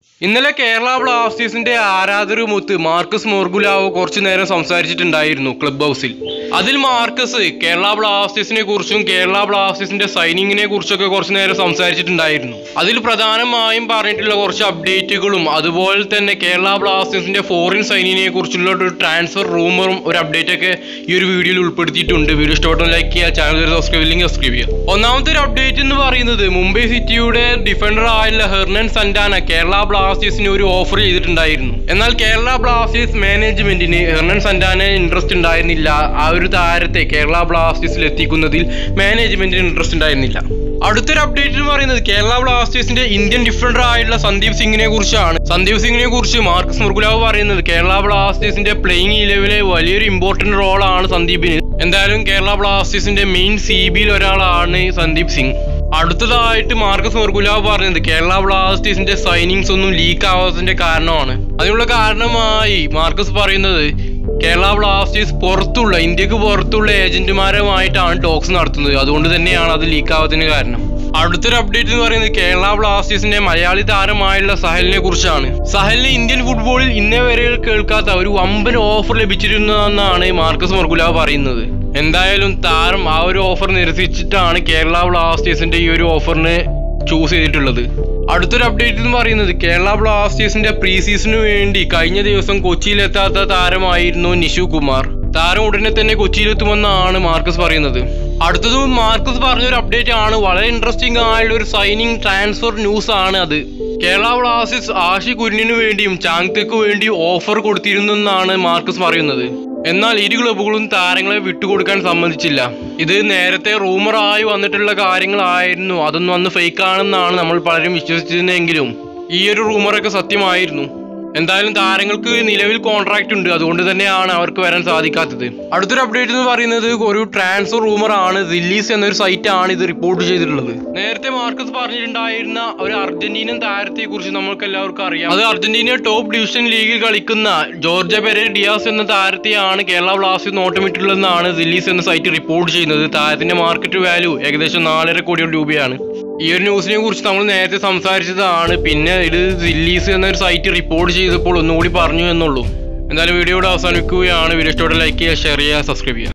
ഇന്നലെ കേരള ബ്ലാസ്റ്റേഴ്സിന്റെ ആരാധകരുമൊത്ത് മാർക്കസ് മോർഗുലാവോ കുറച്ചു നേരം സംസാരിച്ചിട്ടുണ്ടായിരുന്നു ക്ലബ് ഹൗസിൽ അതിൽ മാർക്കസ് കേരള ബ്ലാസ്റ്റേഴ്സിനെ കുറിച്ചും കേരള ബ്ലാസ്റ്റേഴ്സിന്റെ സൈനിങ്ങിനെ കുറിച്ചൊക്കെ കുറച്ചു നേരം സംസാരിച്ചിട്ടുണ്ടായിരുന്നു അതിൽ പ്രധാനമായും പറഞ്ഞിട്ടുള്ള കുറച്ച് അപ്ഡേറ്റുകളും അതുപോലെ തന്നെ കേരള ബ്ലാസ്റ്റേഴ്സിന്റെ ഫോറിൻ സൈനിങ്ങിനെ കുറിച്ചുള്ള ഒരു ട്രാൻസ്ഫർ റൂമറും ഒരു അപ്ഡേറ്റ് ഒക്കെ ഈ ഒരു വീഡിയോയിൽ ഉൾപ്പെടുത്തിയിട്ടുണ്ട് വീഡിയോ ഇഷ്ടപ്പെട്ട ലൈക്ക് ചെയ്യുക ചാനൽ സബ്സ്ക്രൈബ് ഇല്ലെങ്കിൽ സബ്സ്ക്രൈബ് ചെയ്യുക ഒന്നാമത്തെ ഒരു അപ്ഡേറ്റ് എന്ന് പറയുന്നത് മുംബൈ സിറ്റിയുടെ ഡിഫൻഡർ ആയുള്ള ഹെർണൻ സന്റാന കേരള ബ്ലാസ്റ്റേഴ്സിന് ഒരു ഓഫർ ചെയ്തിട്ടുണ്ടായിരുന്നു എന്നാൽ കേരള ബ്ലാസ്റ്റേഴ്സ് മാനേജ്മെന്റിന് ഹെർണൻ സന്റാന ഇൻട്രസ്റ്റ് ഉണ്ടായിരുന്നില്ല ആ ഒരു താരത്തെ കേരള ബ്ലാസ്റ്റേഴ്സിൽ എത്തിക്കുന്നതിൽ മാനേജ്മെന്റിന് ഇൻട്രസ്റ്റ് ഉണ്ടായിരുന്നില്ല അടുത്തൊരു അപ്ഡേറ്റ് എന്ന് പറയുന്നത് കേരള ബ്ലാസ്റ്റേഴ്സിന്റെ ഇന്ത്യൻ ഡിഫൻഡർ ആയിട്ടുള്ള സന്ദീപ് സിംഗിനെ കുറിച്ചാണ് സന്ദീപ് സിംഗിനെ കുറിച്ച് മാർക്കസ് മുർഗുലാവ് പറയുന്നത് കേരള ബ്ലാസ്റ്റേഴ്സിന്റെ പ്ലേയിങ് ഇലവിലെ വലിയൊരു ഇമ്പോർട്ടന്റ് റോളാണ് സന്ദീപിന് എന്തായാലും കേരള ബ്ലാസ്റ്റേഴ്സിന്റെ മെയിൻ സി ബിയിൽ ഒരാളാണ് സന്ദീപ് സിംഗ് അടുത്തതായിട്ട് മാർക്കസ് മുർഗുലാവ് പറഞ്ഞത് കേരള ബ്ലാസ്റ്റേഴ്സിന്റെ സൈനിങ്സ് ഒന്നും ലീക്ക് ആവാത്തതിന്റെ കാരണമാണ് അതിനുള്ള കാരണമായി മാർക്കസ് പറയുന്നത് കേരള ബ്ലാസ്റ്റേഴ്സ് പുറത്തുള്ള ഇന്ത്യക്ക് പുറത്തുള്ള ഏജന്റുമാരുമായിട്ടാണ് ടോക്സ് നടത്തുന്നത് അതുകൊണ്ട് തന്നെയാണ് അത് ലീക്ക് ആവാത്തതിന് കാരണം അടുത്തൊരു അപ്ഡേറ്റ് എന്ന് പറയുന്നത് കേരള ബ്ലാസ്റ്റേഴ്സിന്റെ മലയാളി താരമായുള്ള സഹലിനെ കുറിച്ചാണ് സഹലിന് ഇന്ത്യൻ ഫുട്ബോളിൽ ഇന്നേ വരെ കേൾക്കാത്ത ഒരു വമ്പൻ ഓഫർ ലഭിച്ചിരുന്നതെന്നാണ് മാർക്കസ് മർഗുലാവ് പറയുന്നത് എന്തായാലും താരം ആ ഒരു ഓഫർ നിരസിച്ചിട്ടാണ് കേരള ബ്ലാസ്റ്റേഴ്സിന്റെ ഈ ഒരു ഓഫറിന് ചൂസ് ചെയ്തിട്ടുള്ളത് അടുത്തൊരു അപ്ഡേറ്റ് എന്ന് പറയുന്നത് കേരള ബ്ലാസ്റ്റേഴ്സിന്റെ പ്രീ സീസണിന് വേണ്ടി കഴിഞ്ഞ ദിവസം കൊച്ചിയിലെത്താത്ത താരമായിരുന്നു നിഷു കുമാർ താരം ഉടനെ തന്നെ കൊച്ചിയിലെത്തുമെന്നാണ് മാർക്കസ് പറയുന്നത് അടുത്തത് മാർക്കസ് പറഞ്ഞൊരു അപ്ഡേറ്റ് ആണ് വളരെ ഇൻട്രസ്റ്റിംഗ് ആയുള്ള ഒരു സൈനിങ് ട്രാൻസ്ഫർ ന്യൂസ് ആണ് അത് കേരള ബ്ലാസ്റ്റേഴ്സ് ആഷി കുര്യനു വേണ്ടിയും ചാങ്തക്ക് വേണ്ടിയും ഓഫർ കൊടുത്തിരുന്നെന്നാണ് മാർക്കസ് പറയുന്നത് എന്നാൽ ഇരു ക്ലബുകളും താരങ്ങളെ വിട്ടുകൊടുക്കാൻ സമ്മതിച്ചില്ല ഇത് നേരത്തെ റൂമറായി വന്നിട്ടുള്ള കാര്യങ്ങളായിരുന്നു അതൊന്നും അന്ന് ഫേക്ക് ആണെന്നാണ് നമ്മൾ പലരും വിശ്വസിച്ചിരുന്നെങ്കിലും ഈ ഒരു റൂമറൊക്കെ സത്യമായിരുന്നു എന്തായാലും താരങ്ങൾക്ക് നിലവിൽ കോൺട്രാക്ട് ഉണ്ട് അതുകൊണ്ട് തന്നെയാണ് അവർക്ക് വരാൻ സാധിക്കാത്തത് അടുത്തൊരു അപ്ഡേറ്റ് എന്ന് പറയുന്നത് ഒരു ട്രാൻസ്ഫർ റൂമർ ആണ് റിലീസ് എന്നൊരു സൈറ്റ് ആണ് ഇത് റിപ്പോർട്ട് ചെയ്തിട്ടുള്ളത് നേരത്തെ മാർക്കസ് പറഞ്ഞിട്ടുണ്ടായിരുന്ന ഒരു അർജന്റീനൻ താരത്തെ കുറിച്ച് നമുക്ക് എല്ലാവർക്കും അറിയാം അത് അർജന്റീന ടോപ്പ് ഡിവിഷൻ ലീഗിൽ കളിക്കുന്ന ജോർജ പെരെ ഡിയാസ് എന്ന താരത്തെയാണ് കേരള ബ്ലാസ്റ്റേഴ്സ് നോട്ടമിട്ടുള്ളതെന്നാണ് റിലീസ് എന്ന സൈറ്റ് റിപ്പോർട്ട് ചെയ്യുന്നത് താരത്തിന്റെ മാർക്കറ്റ് വാല്യൂ ഏകദേശം നാലര കോടി രൂപയാണ് ഈ ഒരു ന്യൂസിനെ കുറിച്ച് നമ്മൾ നേരത്തെ സംസാരിച്ചതാണ് പിന്നെ ഇത് റിലീസ് എന്നൊരു സൈറ്റ് റിപ്പോർട്ട് ചെയ്തപ്പോൾ ഒന്നുകൂടി പറഞ്ഞു എന്നുള്ളൂ എന്തായാലും വീഡിയോ ഇവിടെ അവസാനിക്കുകയാണ് വീഡിയോ ഇഷ്ടത്തോടെ ലൈക്ക് ചെയ്യുക ഷെയർ ചെയ്യുക സബ്സ്ക്രൈബ് ചെയ്യുക